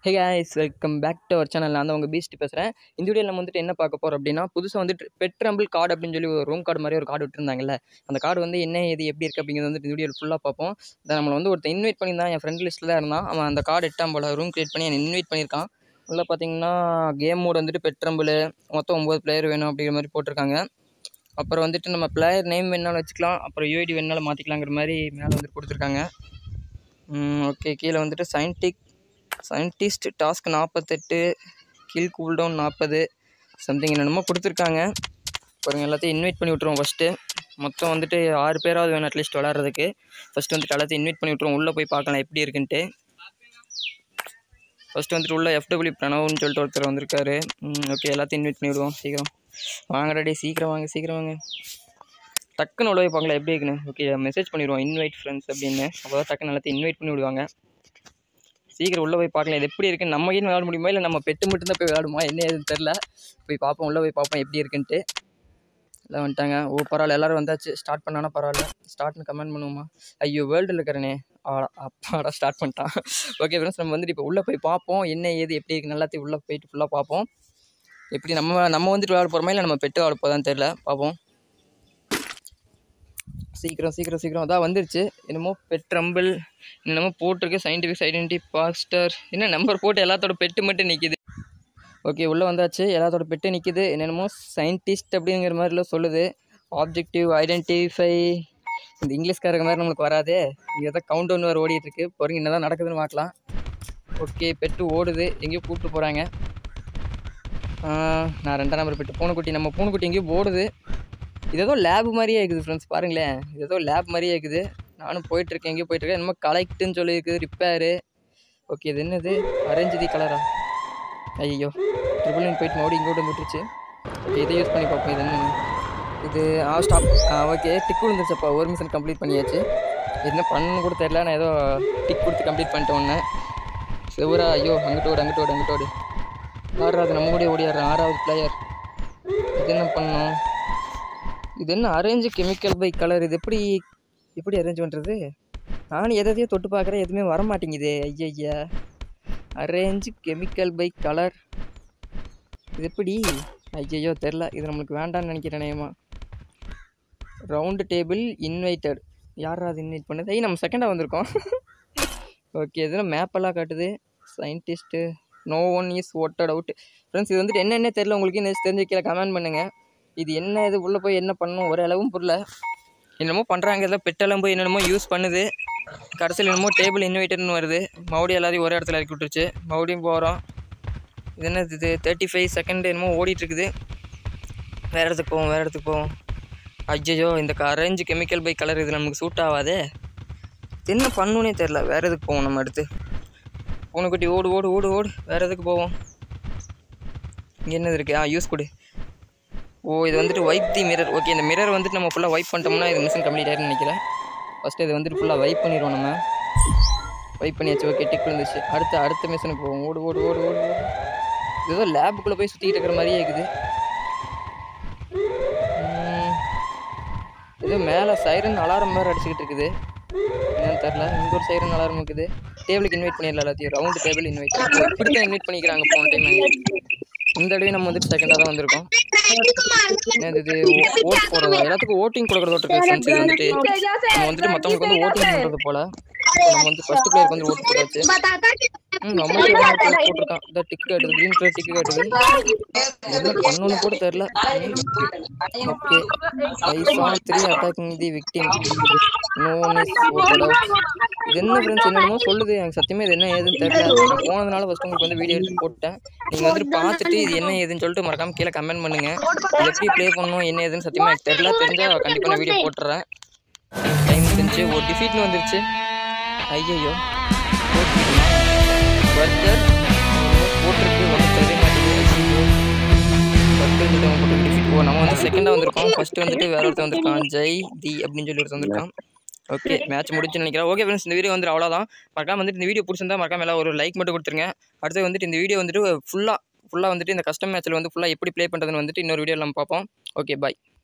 hey guys welcome back to our channel நான் தான் உங்கள் பீஸ்ட் பேசுகிறேன் இந்த வீடியோவில் நம்ம வந்துட்டு என்ன பார்க்க போகிறோம் அப்படின்னா புதுசாக வந்துட்டு பெட்ரம்பிள் கார்டு அப்படின்னு சொல்லி ஒரு ரூம் கார்டு மாதிரி ஒரு கார்டு விட்டுருந்தாங்கல்ல அந்த கார்டு வந்து என்ன இது எப்படி இருக்குது அப்படிங்கிறது வந்துட்டு இந்த வீடியோவில் ஃபுல்லாக பார்ப்போம் இதை நம்மளை வந்து ஒருத்தன் இன்வைட் பண்ணியிருந்தான் என் ஃப்ரெண்ட் லிஸ்ட்டில் தான் இருந்தான் அவன் அந்த கார்டு எட்டாம் போல் ரூம் க்ரியேட் பண்ணி என்னை இன்வைட் பண்ணியிருக்கான் உள்ள பார்த்தீங்கன்னா கேம் மோட் வந்துட்டு பெட்ரம்பிள் மொத்தம் ஒம்பது பிளேயர் வேணும் அப்படிங்கிற மாதிரி போட்டிருக்காங்க அப்புறம் வந்துட்டு நம்ம பிளேயர் நேம் வேணாலும் வச்சுக்கலாம் அப்புறம் யூஐடி வேணாலும் மாற்றிக்கலாங்கிற மாதிரி மேலே வந்துட்டு கொடுத்துருக்காங்க ஓகே கீழே வந்துட்டு சயின்டிக் சயின்டிஸ்ட் டாஸ்க் நாற்பத்தெட்டு கில் கூல்டவுன் நாற்பது சம்திங் என்னென்னமோ கொடுத்துருக்காங்க பாருங்க எல்லாத்தையும் இன்வைட் பண்ணி விட்ருவோம் ஃபஸ்ட்டு மொத்தம் வந்துட்டு ஆறு பேராவது வேணும் அட்லீஸ்ட் விளாட்றதுக்கு ஃபஸ்ட்டு வந்துட்டு எல்லாத்தையும் இன்வைட் பண்ணி விட்ருவோம் உள்ளே போய் பார்க்கலாம் எப்படி இருக்குன்ட்டு ஃபஸ்ட்டு வந்துட்டு உள்ள எஃப்டபிள்யூ பிரணவ்னு சொல்லிட்டு ஒருத்தர் வந்திருக்காரு ஓகே எல்லாத்தையும் இன்வைட் பண்ணி விடுவோம் சீக்கிரம் வாங்கடா டேய் சீக்கிரம் வாங்க சீக்கிரம் வாங்க டக்குன்னு உள்ள போய் பார்க்கலாம் எப்படி இருக்குன்னு ஓகே மெசேஜ் பண்ணிடுவோம் இன்வைட் ஃப்ரெண்ட்ஸ் அப்படின்னு அப்போ தான் டக்குன்னு எல்லாத்தையும் இன்வைட் பண்ணி விடுவாங்க சீக்கிரம் உள்ளே போய் பார்க்கலாம் இது எப்படி இருக்குன்னு நம்ம கேம் விளாட முடியுமா இல்லை நம்ம பெட்டு மட்டும்தான் போய் விளாடுமா என்ன ஏதுன்னு தெரில போய் பார்ப்போம் உள்ளே போய் பார்ப்போம் எப்படி இருக்குன்ட்டு எல்லாம் வந்துட்டாங்க ஓ பரவாயில்ல எல்லோரும் வந்தாச்சு ஸ்டார்ட் பண்ணானா பரவாயில்ல ஸ்டார்ட்னு கமெண்ட் பண்ணுவோமா ஐயோ வேர்ல்டில் இருக்கிறனே ஆடா அப்பாடா ஸ்டார்ட் பண்ணிட்டான் ஓகே ஃப்ரெண்ட்ஸ் நம்ம வந்துட்டு இப்போ உள்ளே போய் பார்ப்போம் என்ன ஏது எப்படி இருக்கு எல்லாத்தையும் உள்ளே போயிட்டு ஃபுல்லாக பார்ப்போம் எப்படி நம்ம நம்ம வந்துட்டு விளாட போகிறோமா இல்லை நம்ம பெட்டு விளாட போதான்னு தெரில பார்ப்போம் சீக்கிரம் சீக்கிரம் சீக்கிரம் அதான் வந்துருச்சு என்னமோ பெட் ரம்பிள் என்னமோ போட்டிருக்கு சயின்டிஃபிக் ஐடென்டி பாஸ்டர் என்ன நம்பர் போட்டு எல்லாத்தோட பெட்டு மட்டும் நிற்கிது ஓகே உள்ளே வந்தாச்சு எல்லாத்தோட பெட்டு நிற்கிது என்னென்னமோ சயின்டிஸ்ட் அப்படிங்கிற மாதிரிலாம் சொல்லுது ஆப்ஜெக்டிவ் ஐடென்டிஃபை இந்த இங்கிலீஷ்காரங்க மாதிரி நம்மளுக்கு வராதே இங்கே தான் கவுண்ட் டவுன் வேறு ஓடிட்டுருக்கு பொறுங்க என்ன தான் நடக்குதுன்னு பார்க்கலாம் ஓகே பெட்டு ஓடுது எங்கேயோ கூப்பிட்டு போகிறாங்க நான் ரெண்டாம் நம்பர் பெட்டு பூனைக்குட்டி நம்ம பூனைக்குட்டி எங்கேயோ ஓடுது இது ஏதோ லேப் மாதிரியே இருக்குது ஃப்ரெண்ட்ஸ் பாருங்களேன் இது ஏதோ லேப் மாதிரியே இருக்குது நானும் போயிட்டுருக்கேன் எங்கேயோ போயிட்டுருக்கேன் என்னமோ கலெக்ட்டுன்னு சொல்லியிருக்குது ரிப்பேரு ஓகே இது என்னது அரேஞ்சு தி கலரா ஐயோ ட்ரிபிள் நைன் போயிட்டு மறுபடியும் இங்கோட்டு வந்துட்டுருச்சு ஓகே இதை யூஸ் பண்ணி பார்ப்போம் இது என்னன்னு இது ஆ ஸ்டாப் ஆ ஓகே டிக் விழுந்துருச்சப்பா ஒரு மிஷன் கம்ப்ளீட் பண்ணியாச்சு என்ன பண்ணணும்னு கூட தெரில நான் ஏதோ டிக் கொடுத்து கம்ப்ளீட் பண்ணிட்டேன் ஒன்று செவரா ஐயோ அங்கிட்டு ஓடு அங்கிட்டு ஓடு அங்கிட்டு ஓடு ஆறாவது நம்ம கூட ஓடியாடுறேன் ஆறாவது பிளேயர் இது என்ன பண்ணணும் இது என்ன அரேஞ்சு கெமிக்கல் பை கலர் இது எப்படி எப்படி அரேஞ்ச் பண்ணுறது நானும் எதையோ தொட்டு பார்க்குறேன் எதுவுமே வர மாட்டேங்குது ஐயா அரேஞ்சு கெமிக்கல் பை கலர் இது எப்படி ஐயையோ தெரில இது நம்மளுக்கு வேண்டாம்னு நினைக்கிறேன் நேமா ரவுண்டு டேபிள் இன்வைட்டட் யாரா அது இன்வைட் பண்ணது ஐய் நம்ம செகண்டாக வந்திருக்கோம் ஓகே இதில் மேப்பெல்லாம் காட்டுது scientist no one is voted out friends இது வந்துட்டு என்னென்ன தெரில உங்களுக்கு என்ன தெரிஞ்சு கீழே கமெண்ட் பண்ணுங்கள் இது என்ன இது உள்ளே போய் என்ன பண்ணணும் ஒரு அளவும் புரியல என்னமோ பண்ணுறாங்க ஏதோ பெட்டெல்லாம் போய் என்னென்னமோ யூஸ் பண்ணுது கடைசியில் என்னமோ டேபிள் இன்வைட்டட்னு வருது மறுபடியும் எல்லாரையும் ஒரே இடத்துல இறக்கி விட்டுருச்சு மறுபடியும் போகிறோம் இது என்ன இது தேர்ட்டி ஃபைவ் செகண்ட் என்னமோ ஓடிட்டுருக்குது வேறு இடத்துக்கு போவோம் வேறு இடத்துக்கு போவோம் ஐயோ இந்த அரேஞ்சு கெமிக்கல் பை கலர் இது நமக்கு சூட் ஆகாதே என்ன பண்ணணுன்னே தெரில வேறு எதுக்கு போவோம் நம்ம அடுத்து பூனைக்குட்டி ஓடு ஓடு ஓடு ஓடு வேறு எதுக்கு போவோம் இங்கே என்னது இருக்குது ஆ யூஸ் கொடு ஓ இது வந்துட்டு வைப் தி மிரர் ஓகே இந்த மிரர் வந்துட்டு நம்ம ஃபுல்லாக வைப் பண்ணிட்டோம்னா இது மிஷின் கம்ப்ளீட் ஆயிருன்னு நினைக்கிறேன் ஃபஸ்ட்டு இது வந்துட்டு ஃபுல்லாக வைப் பண்ணிடுவோம் நம்ம வைப் பண்ணியாச்சு ஓகே டிக் இருந்துச்சு அடுத்த அடுத்த மிஷினுக்கு போவோம் ஓடு ஓடு ஓடு ஓடு ஓடு இது ஏதோ லேபுக்குள்ளே போய் சுற்றிட்டு இருக்கிற மாதிரியே இருக்குது ஏதோ மேலே சைரன் அலாரம் வேறு அடிச்சுக்கிட்டு இருக்குது என்னன்னு தெரில இங்கே ஒரு சைரன் அலாரம் இருக்குது டேபிளுக்கு இன்வைட் பண்ணிடலாம் எல்லாத்தையும் ரவுண்டு டேபிள் இன்வைட் இப்படி தான் இன்வைட் பண்ணிக்கிறாங்க போன டைம் இந்த தடவை நம்ம வந்துட்டு செகண்டாக தான் வந்திருக்கோம் என்னது இது ஓட் போடுறதா எல்லாத்துக்கும் ஓட்டிங் கொடுக்குறது இருக்கு ஃப்ரெண்ட்ஸ் இது வந்துட்டு நம்ம வந்துட்டு மற்றவங்களுக்கு வந்து ஓட்டிங் பண்ணுறது போல் நம்ம வந்து ஃபர்ஸ்ட் பிளேயருக்கு வந்து ஓட்டு போட்டாச்சு ம் நம்மளுக்கு போட்டிருக்கான் இந்த டிக் காட்டுது க்ரீன் கலர் டிக் காட்டுது என்ன பண்ணணும்னு கூட தெரில okay I saw three attacking the victim no one is voted out இது என்ன ஃப்ரெண்ட்ஸ் என்னென்னமோ சொல்லுது எனக்கு சத்தியமே இது என்ன ஏதுன்னு தெரியல நான் போனதுனால ஃபஸ்ட் உங்களுக்கு வந்து வீடியோ எடுத்து போட்டேன் நீங்கள் வந்துட்டு பார்த்துட்டு இது என்ன ஏதுன்னு சொல்லிட்டு மறக்காம கீழே கமெண்ட் பண்ணுங்க இது எப்படி ப்ளே பண்ணணும் என்ன ஏதுன்னு சத்தியமாக எனக்கு தெரில தெரிஞ்சால் கண்டிப்பாக நான் வீடியோ போட்டுறேன் டைம் தெரிஞ்சு ஒரு டிஃபீட்னு வந்துருச்சு ஐயையோ பர்கர் போட்டிருக்கு ஒன்றும் தெரிய மாட்டேங்குது பர்கர் கிட்ட போட்டு டிஃபீட் ஓ நம்ம வந்து செகண்டாக வந்திருக்கோம் ஃபஸ்ட்டு வந்துட்டு வேற ஒருத்தர் வந்திருக்கான் ஜெய் தி அப்படின்னு சொல்லி ஒருத்தர் வந்திருக்கான் ஓகே மேட்ச் முடிச்சுன்னு நினைக்கிறேன் ஓகே ஃப்ரெண்ட்ஸ் இந்த வீடியோ வந்து அவ்வளோதான் மறக்காம வந்துட்டு இந்த வீடியோ பிடிச்சிருந்தா மறக்காம எல்லாம் ஒரு லைக் மட்டும் கொடுத்துருங்க அடுத்து வந்துட்டு இந்த வீடியோ வந்துட்டு ஃபுல்லாக ஃபுல்லாக வந்துட்டு இந்த கஸ்டம் மேட்ச்சில் வந்து ஃபுல்லாக எப்படி ப்ளே பண்ணுறதுன்னு வந்துட்டு இன்னொரு வீடியோ நம்ம பார்ப்போம் ஓகே பாய்